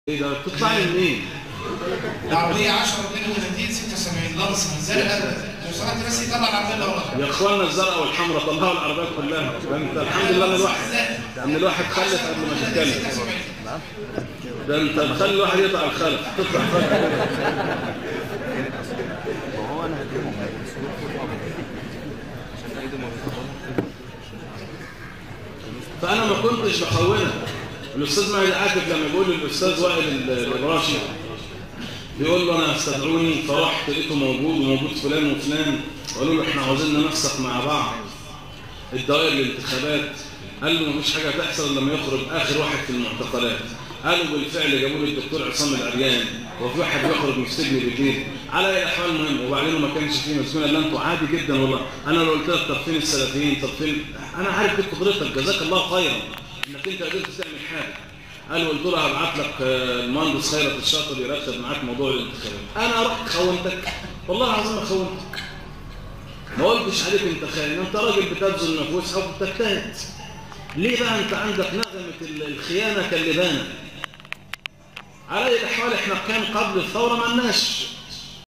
ايه ده بتطلع لي منين؟ العربية 10 32 76 لمسة زرقاء لو سمحت بس يطلع العربية ورا يا اخوانا الزرقاء والحمراء طلعوا العربيات كلها ده انت الحمد لله ان الواحد ان الواحد خلف قبل ما تتكلم ده انت تخلي الواحد يقطع الخلف تطلع خلف وهو انا هجيبهم عشان ايده ما فانا ما كنتش بخونها الاستاذ مهدي عاكف لما بيقول للاستاذ وائل الابراشي بيقول له انا استدعوني فرحت لقيته موجود وموجود فلان وفلان وقالوا له احنا عاوزين ننسق مع بعض الدوائر الانتخابات قال له مفيش حاجه تحصل إلا لما يخرج اخر واحد في المعتقلات قالوا بالفعل جابوا لي الدكتور عصام العريان وفي واحد بيخرج من السجن بالليل على اي الاحوال مهم وبعدين ما كانش فيه مسؤول الا انتوا عادي جدا والله انا لو قلت لك طب فين السلفيين طب فين انا عارف دي قدرتك جزاك الله خيرا انك انت قدرت تعمل حاجه قال قلت له هبعت لك آه، المهندس خيرت الشاطر يرتب معاك موضوع الانتخابات انا رحت خونتك والله العظيم ما خونتك ما قلتش عليك انت خاين انت راجل بتبذل نفوس او بتجتهد ليه بقى انت عندك نغمه ال- الخيانه كاللبانه على اي الاحوال احنا كان قبل الثوره ما لناش